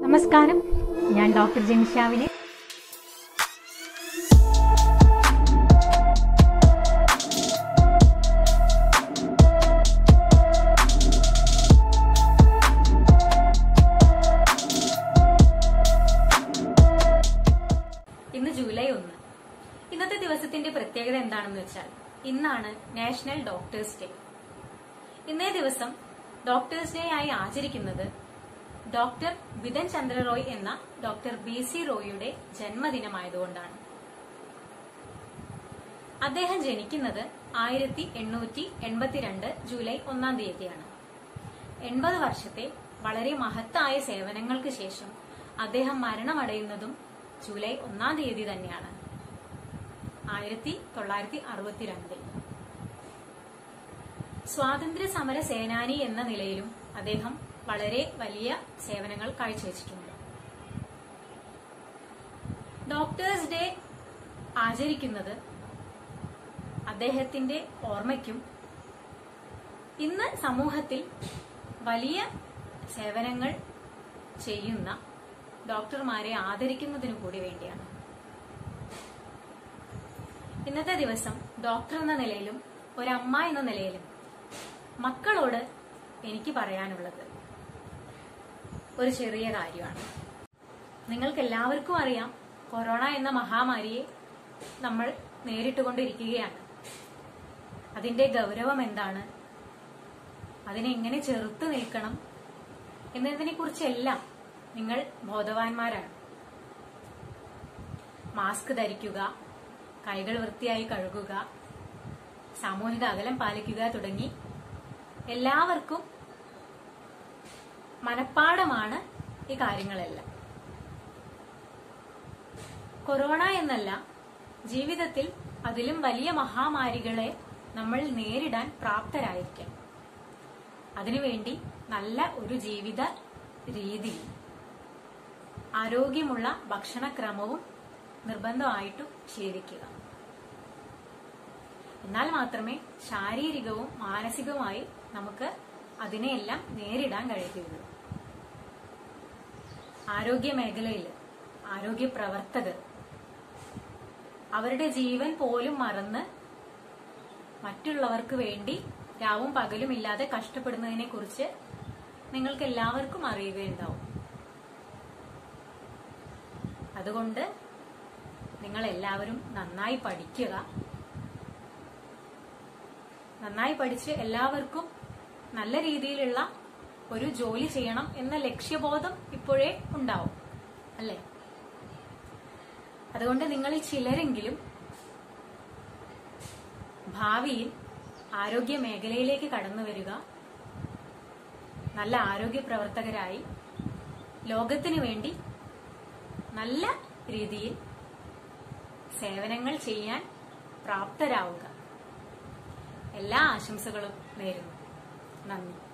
നമസ്കാരം ഞാൻ ഡോക്ടർ ജെമിഷാവിനെ ഇന്ന് ജൂലൈ ഒന്ന് ഇന്നത്തെ ദിവസത്തിന്റെ പ്രത്യേകത എന്താണെന്ന് വെച്ചാൽ ഇന്നാണ് നാഷണൽ ഡോക്ടേഴ്സ് ഡേ ഇന്നേ ദിവസം ഡോക്ടേഴ്സ് ഡേ ആയി ആചരിക്കുന്നത് ഡോക്ടർ ബിതൻ ചന്ദ്ര റോയ് എന്ന ഡോക്ടർ ബി സി റോയിയുടെ ജന്മദിനമായതുകൊണ്ടാണ് അദ്ദേഹം ജനിക്കുന്നത് ആയിരത്തി എണ്ണൂറ്റി എൺപത്തിരണ്ട് ജൂലൈ ഒന്നാം തീയതിയാണ് എൺപത് വർഷത്തെ വളരെ മഹത്തായ സേവനങ്ങൾക്ക് ശേഷം അദ്ദേഹം മരണമടയുന്നതും ജൂലൈ ഒന്നാം തീയതി തന്നെയാണ് ആയിരത്തി തൊള്ളായിരത്തി അറുപത്തിരണ്ടിൽ സ്വാതന്ത്ര്യ സമര സേനാനി എന്ന നിലയിലും അദ്ദേഹം വളരെ വലിയ സേവനങ്ങൾ കാഴ്ചവെച്ചിട്ടുണ്ട് ഡോക്ടേഴ്സ് ഡേ ആചരിക്കുന്നത് അദ്ദേഹത്തിന്റെ ഓർമ്മയ്ക്കും ഇന്ന് സമൂഹത്തിൽ വലിയ സേവനങ്ങൾ ചെയ്യുന്ന ഡോക്ടർമാരെ ആദരിക്കുന്നതിനു കൂടി വേണ്ടിയാണ് ഇന്നത്തെ ദിവസം ഡോക്ടർ എന്ന നിലയിലും ഒരമ്മ എന്ന നിലയിലും മക്കളോട് എനിക്ക് പറയാനുള്ളത് ഒരു ചെറിയ കാര്യമാണ് നിങ്ങൾക്ക് എല്ലാവർക്കും അറിയാം കൊറോണ എന്ന മഹാമാരിയെ നമ്മൾ നേരിട്ടുകൊണ്ടിരിക്കുകയാണ് അതിന്റെ ഗൗരവം എന്താണ് അതിനെ എങ്ങനെ ചെറുത്തു നിൽക്കണം എന്നതിനെ കുറിച്ചെല്ലാം നിങ്ങൾ ബോധവാന്മാരാണ് മാസ്ക് ധരിക്കുക കൈകൾ വൃത്തിയായി കഴുകുക സാമൂഹിക അകലം പാലിക്കുക തുടങ്ങി എല്ലാവർക്കും മനപ്പാടമാണ് ഈ കാര്യങ്ങളെല്ലാം കൊറോണ എന്നല്ല ജീവിതത്തിൽ അതിലും വലിയ മഹാമാരികളെ നമ്മൾ നേരിടാൻ പ്രാപ്തരായിരിക്കണം അതിനുവേണ്ടി നല്ല ഒരു ജീവിത രീതി ആരോഗ്യമുള്ള ഭക്ഷണക്രമവും നിർബന്ധമായിട്ടും ശീലിക്കുക എന്നാൽ മാത്രമേ ശാരീരികവും മാനസികവുമായി നമുക്ക് അതിനെയെല്ലാം നേരിടാൻ കഴിയുകയുള്ളൂ ആരോഗ്യ മേഖലയിൽ ആരോഗ്യ പ്രവർത്തകർ അവരുടെ ജീവൻ പോലും മറന്ന് മറ്റുള്ളവർക്ക് വേണ്ടി രാവും പകലും ഇല്ലാതെ കഷ്ടപ്പെടുന്നതിനെ കുറിച്ച് നിങ്ങൾക്ക് എല്ലാവർക്കും അറിയുകയുണ്ടാവും അതുകൊണ്ട് നിങ്ങൾ എല്ലാവരും നന്നായി പഠിക്കുക നന്നായി പഠിച്ച് എല്ലാവർക്കും നല്ല രീതിയിലുള്ള ഒരു ജോലി ചെയ്യണം എന്ന ലക്ഷ്യബോധം ഇപ്പോഴേ ഉണ്ടാവും അല്ലേ അതുകൊണ്ട് നിങ്ങളിൽ ചിലരെങ്കിലും ഭാവിയിൽ ആരോഗ്യ മേഖലയിലേക്ക് കടന്നു വരിക നല്ല ആരോഗ്യ പ്രവർത്തകരായി ലോകത്തിനു വേണ്ടി നല്ല രീതിയിൽ സേവനങ്ങൾ ചെയ്യാൻ പ്രാപ്തരാവുക എല്ലാ ആശംസകളും നേരുന്നു നന്ദി